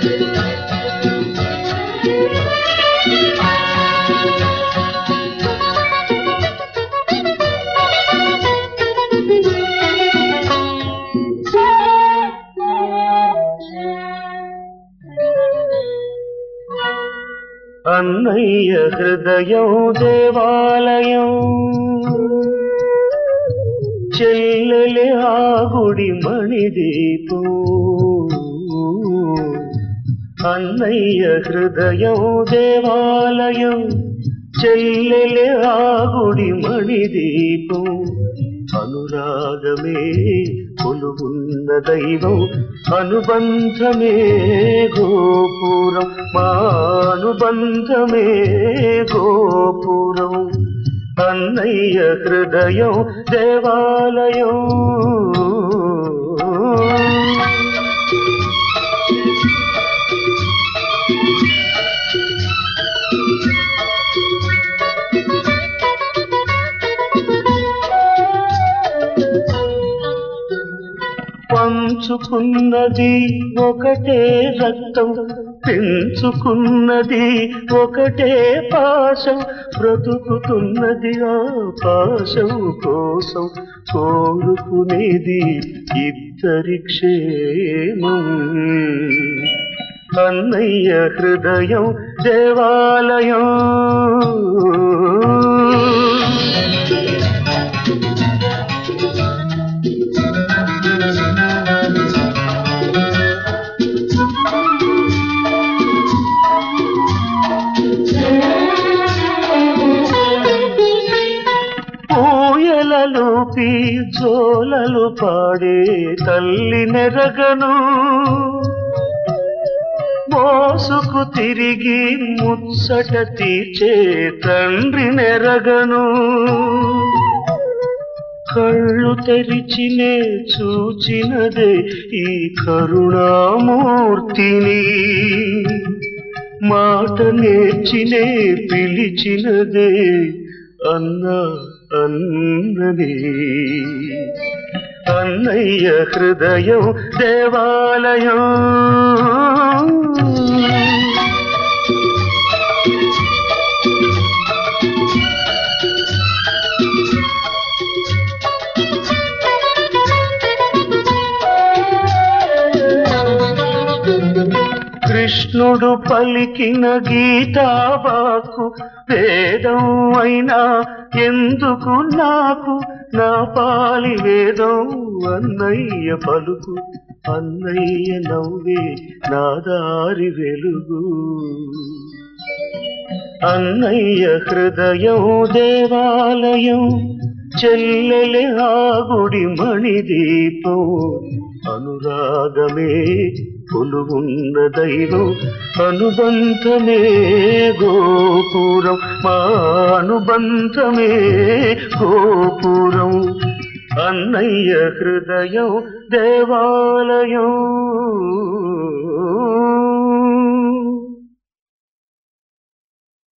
అన్నయ్య హృదయం దేవాలయం చెల్లెలి ఆ గుడి మణిదీపం అన్నయ్య హృదయం దేవాలయం చెల్లెలి ఆ గుడి మణిదీపం అనురాగమే కొలుగున్న దైవం అనుబంధమే గోపురం మా అనుబంధమే గోపురం అన్నయ్య హృదయం దేవాలయం పంచుకున్నది ఒకటే రక్తం పెంచుకున్నది ఒకటే పాశం బ్రతుకుతున్నది ఆ పాశం కోసం కోరుకునేది ఇద్దరి క్షేమం అన్నయ్య హృదయం దేవాలయం ఊయలలూపి జోలలు పాడే తల్లి నెరగను మోసుకు తిరిగి ముచ్చట తీర్చే తండ్రి నెరగను కళ్ళు తెరిచినే చూచినదే ఈ కరుణామూర్తిని మాట నేర్చినే పిలిచినదే అన్న అన్నది అన్నయ్య హృదయం దేవాలయం కృష్ణుడు పలికిన గీతావాకు వేదం అయినా ఎందుకు నాకు నా పాలి వేదం అన్నయ్య పలుకు అన్నయ్య నవ్వే నా దారి వెలుగు అన్నయ్య హృదయం దేవాలయం చెల్లెలి ఆ గుడి మణిదీపం అనురాగమే కొలువున్న దైవం అనుబంధమే గోపురం మా అనుబంధమే గోపురం అన్నయ్య హృదయం దేవాలయం